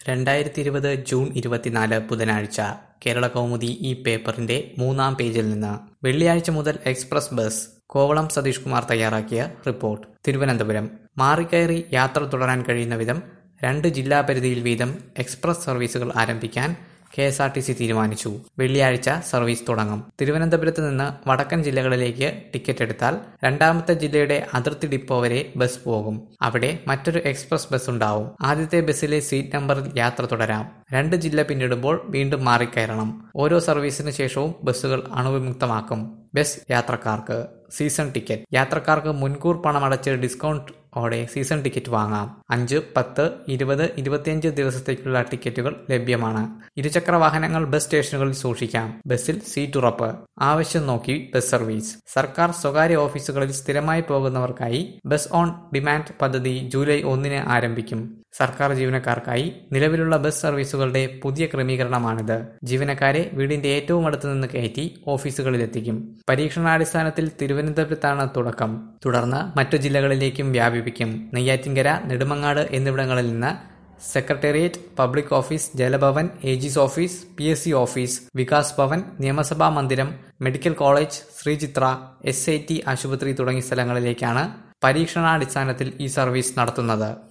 രണ്ടായിരത്തി ഇരുപത് ജൂൺ ഇരുപത്തിനാല് ബുധനാഴ്ച കേരള കൗമുദി ഈ പേപ്പറിന്റെ മൂന്നാം പേജിൽ നിന്ന് വെള്ളിയാഴ്ച മുതൽ എക്സ്പ്രസ് ബസ് കോവളം സതീഷ് കുമാർ തയ്യാറാക്കിയ റിപ്പോർട്ട് തിരുവനന്തപുരം മാറിക്കയറി യാത്ര തുടരാൻ കഴിയുന്ന വിധം രണ്ട് ജില്ലാ പരിധിയിൽ വീതം എക്സ്പ്രസ് സർവീസുകൾ ആരംഭിക്കാൻ K S R T C തീരുമാനിച്ചു വെള്ളിയാഴ്ച സർവീസ് തുടങ്ങും തിരുവനന്തപുരത്ത് നിന്ന് വടക്കൻ ജില്ലകളിലേക്ക് ടിക്കറ്റ് എടുത്താൽ രണ്ടാമത്തെ ജില്ലയുടെ അതിർത്തി ഡിപ്പോ വരെ ബസ് പോകും അവിടെ മറ്റൊരു എക്സ്പ്രസ് ബസ് ഉണ്ടാവും ആദ്യത്തെ ബസ്സിലെ സീറ്റ് നമ്പറിൽ യാത്ര തുടരാം രണ്ട് ജില്ല പിന്നിടുമ്പോൾ വീണ്ടും മാറിക്കയറണം ഓരോ സർവീസിന് ശേഷവും ബസ്സുകൾ അണുവിമുക്തമാക്കും ബസ് യാത്രക്കാർക്ക് സീസൺ ടിക്കറ്റ് യാത്രക്കാർക്ക് മുൻകൂർ പണമടച്ച് ഡിസ്കൗണ്ട് ഓടെ സീസൺ ടിക്കറ്റ് വാങ്ങാം അഞ്ച് പത്ത് ഇരുപത് ഇരുപത്തിയഞ്ച് ദിവസത്തേക്കുള്ള ടിക്കറ്റുകൾ ലഭ്യമാണ് ഇരുചക്ര വാഹനങ്ങൾ ബസ് സ്റ്റേഷനുകളിൽ സൂക്ഷിക്കാം ബസ്സിൽ സീറ്റ് ഉറപ്പ് ആവശ്യം നോക്കി ബസ് സർവീസ് സർക്കാർ സ്വകാര്യ ഓഫീസുകളിൽ സ്ഥിരമായി പോകുന്നവർക്കായി ബസ് ഓൺ ഡിമാൻഡ് പദ്ധതി ജൂലൈ ഒന്നിന് ആരംഭിക്കും സർക്കാർ ജീവനക്കാർക്കായി നിലവിലുള്ള ബസ് സർവീസുകളുടെ പുതിയ ക്രമീകരണമാണിത് ജീവനക്കാരെ വീടിന്റെ ഏറ്റവും അടുത്ത് നിന്ന് കയറ്റി ഓഫീസുകളിലെത്തിക്കും പരീക്ഷണാടിസ്ഥാനത്തിൽ തിരുവനന്തപുരത്താണ് തുടക്കം തുടർന്ന് മറ്റു ജില്ലകളിലേക്കും വ്യാപിപ്പിക്കും നെയ്യാറ്റിൻകര നെടുമങ്ങാട് എന്നിവിടങ്ങളിൽ നിന്ന് secretariat public office Jalabhavan AG's office P S C office Vikas Bhavan നിയമസഭാ മന്ദിരം medical college Sreechitra S I T ആശുപത്രി തുടങ്ങിയ സ്ഥലങ്ങളിലേക്കാണ് പരീക്ഷണാടിസ്ഥാനത്തിൽ ഈ സർവീസ് നടത്തുന്നത്